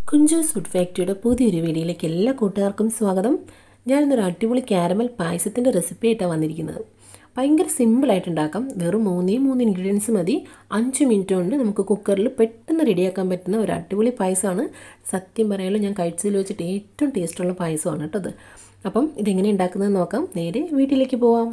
Kunjus food ഫാക്ടറിയുടെ പുതിയൊരു വീഡിയോയിലേക്ക് എല്ലാ കൂട്ടുകാർക്കും സ്വാഗതം ഞാനിന്നൊരു അടിപൊളി ക്യാരമൽ പായസത്തിൻ്റെ റെസിപ്പി ആയിട്ടാണ് വന്നിരിക്കുന്നത് ഭയങ്കര സിമ്പിളായിട്ട് ഉണ്ടാക്കാം വെറും മൂന്നേ മൂന്ന് ഇൻഗ്രീഡിയൻസ് മതി അഞ്ച് മിനിറ്റ് കൊണ്ട് നമുക്ക് കുക്കറിൽ പെട്ടെന്ന് റെഡിയാക്കാൻ പറ്റുന്ന ഒരു അടിപൊളി പായസമാണ് സത്യം പറയാലോ ഞാൻ കഴിച്ചതിൽ വെച്ചിട്ട് ഏറ്റവും ടേസ്റ്റുള്ള പായസമാണ് കേട്ടോ അത് അപ്പം ഇതെങ്ങനെ ഉണ്ടാക്കുന്നത് നോക്കാം നേരെ വീട്ടിലേക്ക് പോവാം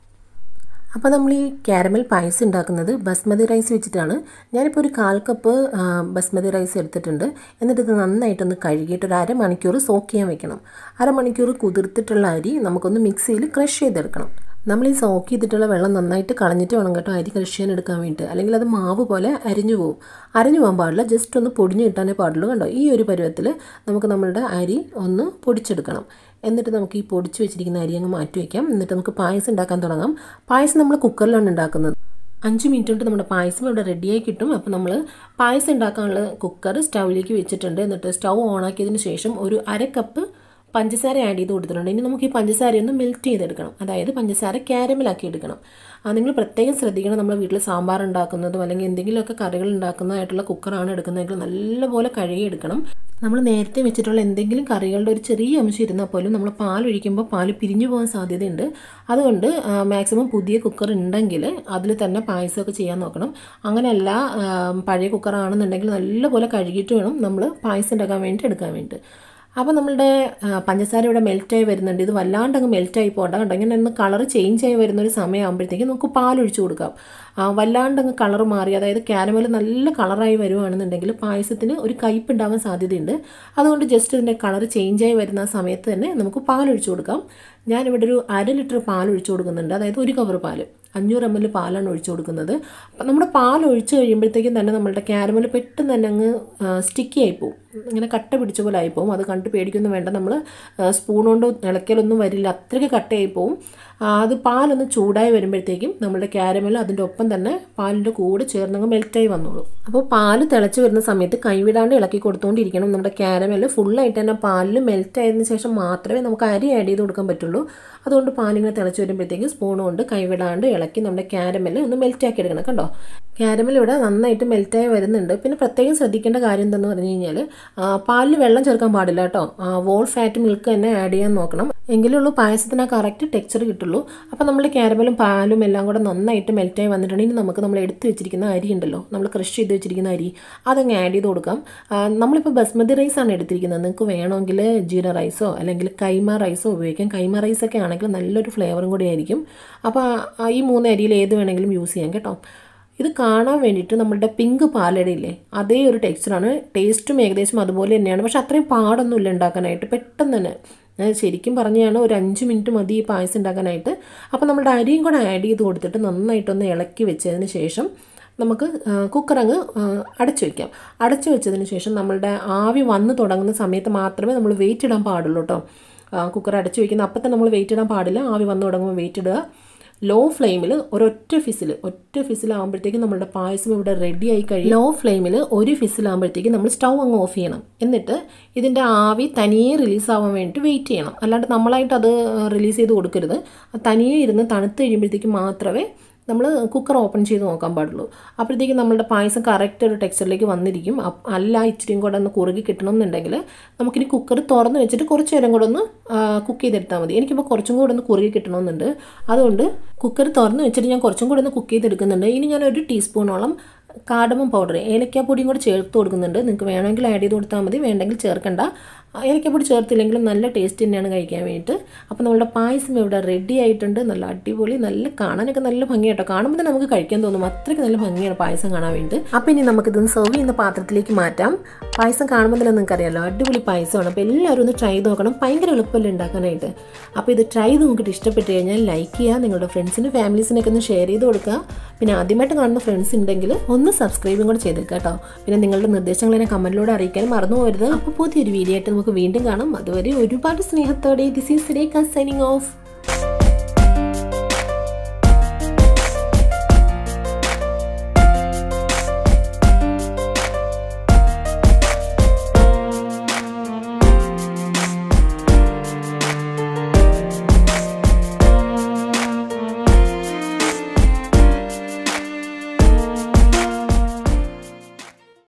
അപ്പോൾ നമ്മൾ ഈ കാരമൽ പായസം ഉണ്ടാക്കുന്നത് ബസ്മതി റൈസ് വെച്ചിട്ടാണ് ഞാനിപ്പോൾ ഒരു കാൽ കപ്പ് ബസ്മതി റൈസ് എടുത്തിട്ടുണ്ട് എന്നിട്ട് ഇത് നന്നായിട്ടൊന്ന് കഴുകിയിട്ട് ഒരു അരമണിക്കൂർ സോക്ക് ചെയ്യാൻ വെക്കണം അരമണിക്കൂർ കുതിർത്തിട്ടുള്ള അരി നമുക്കൊന്ന് മിക്സിയിൽ ക്രഷ് ചെയ്തെടുക്കണം നമ്മൾ ഈ സോക്ക് ചെയ്തിട്ടുള്ള വെള്ളം നന്നായിട്ട് കളഞ്ഞിട്ട് വേണം കേട്ടോ അരി ക്രഷ് ചെയ്യാൻ എടുക്കാൻ വേണ്ടിയിട്ട് അല്ലെങ്കിൽ അത് മാവ് പോലെ അരിഞ്ഞു പോകും അരിഞ്ഞു പോകാൻ പാടില്ല ജസ്റ്റ് ഒന്ന് പൊടിഞ്ഞു കിട്ടാനേ പാടുള്ളൂ കണ്ടോ ഈ ഒരു പരുവത്തിൽ നമുക്ക് നമ്മളുടെ അരി ഒന്ന് പൊടിച്ചെടുക്കണം എന്നിട്ട് നമുക്ക് ഈ പൊടിച്ച് വെച്ചിരിക്കുന്ന അരി അങ്ങ് മാറ്റി വയ്ക്കാം എന്നിട്ട് നമുക്ക് പായസം ഉണ്ടാക്കാൻ തുടങ്ങാം പായസം നമ്മൾ കുക്കറിലാണ് ഉണ്ടാക്കുന്നത് അഞ്ച് മിനിറ്റ് കൊണ്ട് നമ്മുടെ പായസം ഇവിടെ റെഡിയായി കിട്ടും അപ്പോൾ നമ്മൾ പായസം ഉണ്ടാക്കാനുള്ള കുക്കർ സ്റ്റൗവിലേക്ക് വെച്ചിട്ടുണ്ട് എന്നിട്ട് സ്റ്റൗ ഓണാക്കിയതിന് ശേഷം ഒരു അര കപ്പ് പഞ്ചസാര ആഡ് ചെയ്ത് കൊടുത്തിട്ടുണ്ട് ഇനി നമുക്ക് ഈ പഞ്ചസാര ഒന്ന് മെൽറ്റ് ചെയ്തെടുക്കണം അതായത് പഞ്ചസാര ക്യാരമലാക്കി എടുക്കണം നിങ്ങൾ പ്രത്യേകം ശ്രദ്ധിക്കണം നമ്മൾ വീട്ടിൽ സാമ്പാർ ഉണ്ടാക്കുന്നതും അല്ലെങ്കിൽ എന്തെങ്കിലുമൊക്കെ കറികൾ ഉണ്ടാക്കുന്നതായിട്ടുള്ള കുക്കറാണ് എടുക്കുന്നതെങ്കിൽ നല്ലപോലെ കഴുകിയെടുക്കണം നമ്മൾ നേരത്തെ വെച്ചിട്ടുള്ള എന്തെങ്കിലും കറികളുടെ ഒരു ചെറിയ അംശം ഇരുന്നാൽ പോലും നമ്മൾ പാൽ ഒഴിക്കുമ്പോൾ പാൽ പിരിഞ്ഞു പോകാൻ സാധ്യതയുണ്ട് അതുകൊണ്ട് മാക്സിമം പുതിയ കുക്കർ ഉണ്ടെങ്കിൽ അതിൽ തന്നെ പായസമൊക്കെ ചെയ്യാൻ നോക്കണം അങ്ങനെയല്ല പഴയ കുക്കറാണെന്നുണ്ടെങ്കിൽ നല്ലപോലെ കഴുകിയിട്ട് വേണം നമ്മൾ പായസം ഉണ്ടാക്കാൻ വേണ്ടി എടുക്കാൻ വേണ്ടി അപ്പോൾ നമ്മളുടെ പഞ്ചസാര ഇവിടെ മെൽറ്റായി വരുന്നുണ്ട് ഇത് വല്ലാണ്ട് അങ്ങ് മെൽറ്റായി പോകണ്ട കണ്ടോ ഇങ്ങനെ ഒന്ന് കളർ ചേഞ്ച് ആയി വരുന്ന ഒരു സമയമാകുമ്പോഴത്തേക്കും നമുക്ക് പാലൊഴിച്ച് കൊടുക്കാം വല്ലാണ്ട് അങ്ങ് കളർ മാറി അതായത് കാരമൽ നല്ല കളറായി വരുവാണെന്നുണ്ടെങ്കിൽ പായസത്തിന് ഒരു കയ്പ് ഉണ്ടാവാൻ സാധ്യതയുണ്ട് അതുകൊണ്ട് ജസ്റ്റ് ഇതിൻ്റെ കളർ ചേഞ്ച് ആയി വരുന്ന സമയത്ത് തന്നെ നമുക്ക് പാലൊഴിച്ച് കൊടുക്കാം ഞാനിവിടെ ഒരു അര ലിറ്റർ പാൽ ഒഴിച്ചു കൊടുക്കുന്നുണ്ട് അതായത് ഒരു കവർ പാൽ അഞ്ഞൂറ് എം എൽ പാലാണ് ഒഴിച്ചു കൊടുക്കുന്നത് അപ്പം നമ്മുടെ പാൽ ഒഴിച്ച് കഴിയുമ്പോഴത്തേക്കും തന്നെ നമ്മളുടെ ക്യാരമൽ പെട്ടെന്ന് തന്നെ അങ്ങ് സ്റ്റിക്കി ആയിപ്പോവും ഇങ്ങനെ കട്ട പിടിച്ച പോലെ ആയിപ്പോവും അത് കണ്ട് പേടിക്കൊന്നും വേണ്ട നമ്മൾ സ്പൂൺ കൊണ്ട് ഇളക്കലൊന്നും വരില്ല അത്രയ്ക്ക് കട്ടയായിപ്പോവും അത് പാലൊന്ന് ചൂടായി വരുമ്പോഴത്തേക്കും നമ്മുടെ ക്യാരമൽ അതിൻ്റെ ഒപ്പം തന്നെ പാലിൻ്റെ കൂടെ ചേർന്നങ്ങ് മെൽറ്റായി വന്നോളൂ അപ്പോൾ പാല് തിളച്ച് വരുന്ന സമയത്ത് കൈവിടാണ്ട് ഇളക്കി കൊടുത്തുകൊണ്ടിരിക്കണം നമ്മുടെ ക്യാരമൽ ഫുള്ളായിട്ട് തന്നെ പാലിൽ മെൽറ്റ് ആയതിനു ശേഷം മാത്രമേ നമുക്ക് അരി ആഡ് ചെയ്ത് കൊടുക്കാൻ പറ്റുള്ളൂ അതുകൊണ്ട് പാലിങ്ങനെ തിളച്ച് വരുമ്പോഴത്തേക്കും സ്പൂൺ കൊണ്ട് കൈവിടാണ്ട് ഇളക്കി നമ്മുടെ ക്യാരമൽ ഒന്ന് മെൽറ്റ് ആക്കി എടുക്കണം കണ്ടോ ക്യാരമൽ ഇവിടെ നന്നായിട്ട് മെൽറ്റായി വരുന്നുണ്ട് പിന്നെ പ്രത്യേകം ശ്രദ്ധിക്കേണ്ട കാര്യം എന്തെന്ന് പറഞ്ഞു കഴിഞ്ഞാൽ പാലിൽ വെള്ളം ചേർക്കാൻ പാടില്ല കേട്ടോ വോൾ ഫാറ്റ് മിൽക്ക് തന്നെ ആഡ് ചെയ്യാൻ നോക്കണം എങ്കിലേ ഉള്ളൂ പായസത്തിന് ആ കറക്റ്റ് ടെക്സ്ചർ കിട്ടുള്ളൂ അപ്പോൾ നമ്മൾ ക്യാരമലും പാലും എല്ലാം കൂടെ നന്നായിട്ട് മെൽറ്റായി വന്നിട്ടുണ്ടെങ്കിൽ നമുക്ക് നമ്മൾ എടുത്ത് വെച്ചിരിക്കുന്ന അരി ഉണ്ടല്ലോ നമ്മൾ ക്രഷ് ചെയ്ത് വെച്ചിരിക്കുന്ന അരി അതങ്ങ് ആഡ് ചെയ്ത് കൊടുക്കാം നമ്മളിപ്പോൾ ബസ്മതി റൈസാണ് എടുത്തിരിക്കുന്നത് നിങ്ങൾക്ക് വേണമെങ്കിൽ ജീര റൈസോ അല്ലെങ്കിൽ കൈമ റൈസോ ഉപയോഗിക്കാം കൈമ റൈസൊക്കെ ആണെങ്കിൽ നല്ലൊരു ഫ്ലേവറും കൂടി ആയിരിക്കും അപ്പോൾ ഈ മൂന്ന് അരിയിൽ ഏത് വേണമെങ്കിലും യൂസ് ചെയ്യാം കേട്ടോ ഇത് കാണാൻ വേണ്ടിയിട്ട് നമ്മളുടെ പിങ്ക് പാലടയില്ലേ അതേ ഒരു ടെക്സ്ചറാണ് ടേസ്റ്റും ഏകദേശം അതുപോലെ തന്നെയാണ് പക്ഷെ അത്രയും പാടൊന്നുമില്ല ഉണ്ടാക്കാനായിട്ട് പെട്ടെന്ന് തന്നെ ശരിക്കും പറഞ്ഞാണ് ഒരു അഞ്ച് മിനിറ്റ് മതി ഈ പായസം ഉണ്ടാക്കാനായിട്ട് അപ്പോൾ നമ്മുടെ അരിയും കൂടെ ആഡ് ചെയ്ത് കൊടുത്തിട്ട് നന്നായിട്ടൊന്ന് ഇളക്കി വെച്ചതിന് ശേഷം നമുക്ക് കുക്കർ അങ്ങ് അടച്ചു വയ്ക്കാം അടച്ചു വെച്ചതിന് ശേഷം നമ്മളുടെ ആവി വന്ന് തുടങ്ങുന്ന സമയത്ത് മാത്രമേ നമ്മൾ വെയിറ്റ് ഇടാൻ പാടുള്ളൂ കേട്ടോ കുക്കർ അടച്ചു വയ്ക്കുന്ന അപ്പം തന്നെ നമ്മൾ വെയിറ്റ് ഇടാൻ പാടില്ല ആവി വന്ന് തുടങ്ങുമ്പോൾ വെയിറ്റ് ഇടുക ലോ ഫ്ലെയിമിൽ ഒരൊറ്റ ഫിസിൽ ഒറ്റ ഫിസിലാകുമ്പോഴത്തേക്കും നമ്മുടെ പായസം ഇവിടെ റെഡി ആയി കഴിയും ലോ ഫ്ലെയിമിൽ ഒരു ഫിസിലാകുമ്പോഴത്തേക്കും നമ്മൾ സ്റ്റൗ അങ്ങ് ഓഫ് ചെയ്യണം എന്നിട്ട് ഇതിൻ്റെ ആവി തനിയെ റിലീസ് ആവാൻ വേണ്ടിയിട്ട് വെയിറ്റ് ചെയ്യണം അല്ലാണ്ട് നമ്മളായിട്ട് അത് റിലീസ് ചെയ്ത് കൊടുക്കരുത് തനിയെ ഇരുന്ന് തണുത്ത് കഴിയുമ്പോഴത്തേക്കും മാത്രമേ നമ്മൾ കുക്കർ ഓപ്പൺ ചെയ്ത് നോക്കാൻ പാടുള്ളൂ അപ്പോഴത്തേക്കും നമ്മളുടെ പായസം കറക്റ്റ് ഒരു ടെക്സ്ചറിലേക്ക് വന്നിരിക്കും അല്ല ഇച്ചിരിയും കൂടെ ഒന്ന് കുറുകി കിട്ടണം എന്നുണ്ടെങ്കിൽ നമുക്കിനി കുക്കർ തുറന്ന് വെച്ചിട്ട് കുറച്ച് നേരം കൂടെ ഒന്ന് കുക്ക് ചെയ്തെടുത്താൽ മതി എനിക്കിപ്പോൾ കുറച്ചും കൂടെ ഒന്ന് കുറുകി കിട്ടണമെന്നുണ്ട് അതുകൊണ്ട് കുക്കർ തുറന്ന് വെച്ചിട്ട് ഞാൻ കുറച്ചും കൂടെ ഒന്ന് കുക്ക് ചെയ്തെടുക്കുന്നുണ്ട് ഇനി ഞാൻ ഒരു ടീസ്പൂണോളം കാടമം പൗഡർ ഏലക്കാപ്പൊടിയും കൂടെ ചേർത്ത് കൊടുക്കുന്നുണ്ട് നിങ്ങൾക്ക് വേണമെങ്കിൽ ആഡ് ചെയ്ത് കൊടുത്താൽ മതി വേണ്ടെങ്കിൽ ചേർക്കണ്ട ഏലക്കപ്പൊടി ചേർത്തില്ലെങ്കിലും നല്ല ടേസ്റ്റ് തന്നെയാണ് കഴിക്കാൻ വേണ്ടിയിട്ട് അപ്പോൾ നമ്മളുടെ പായസം ഇവിടെ റെഡി ആയിട്ടുണ്ട് നല്ല അടിപൊളി നല്ല കാണാനൊക്കെ നല്ല ഭംഗിയാട്ടോ കാണുമ്പോൾ തന്നെ നമുക്ക് കഴിക്കാൻ തോന്നും അത്രയ്ക്ക് നല്ല ഭംഗിയാണ് പായസം കാണാൻ വേണ്ടി അപ്പോൾ ഇനി നമുക്കിതൊന്ന് സെർവ് ചെയ്യുന്ന പാത്രത്തിലേക്ക് മാറ്റാം പായസം കാണുമ്പോൾ തന്നെ നിങ്ങൾക്ക് അറിയാമല്ലോ അടിപൊളി പായസമാണ് അപ്പോൾ എല്ലാവരും ഒന്ന് ട്രൈ ചെയ്ത് നോക്കണം ഭയങ്കര എളുപ്പമല്ലേ ഉണ്ടാക്കാനായിട്ട് അപ്പോൾ ഇത് ട്രൈ ചെയ്ത് നോക്കിയിട്ട് ഇഷ്ടപ്പെട്ട് കഴിഞ്ഞാൽ ലൈക്ക് ചെയ്യുക നിങ്ങളുടെ ഫ്രണ്ട്സിനും ഫാമിലീസിനൊക്കെ ഒന്ന് ഷെയർ ചെയ്ത് കൊടുക്കുക പിന്നെ ആദ്യമായിട്ട് കാണുന്ന ഫ്രണ്ട്സ് ഉണ്ടെങ്കിൽ ഒന്ന് സബ്സ്ക്രൈബും കൂടെ ചെയ്തേക്കാം കേട്ടോ പിന്നെ നിങ്ങളുടെ നിർദ്ദേശങ്ങൾ എന്നെ കമൻറ്റിലൂടെ അറിയിക്കാൻ മറന്നു പോകരുത് അപ്പോൾ പുതിയൊരു വീഡിയോ ആയിട്ട് നമുക്ക് വീണ്ടും കാണാം അതുവരെ ഒരുപാട് സ്നേഹത്തോടെ this is Rekha signing of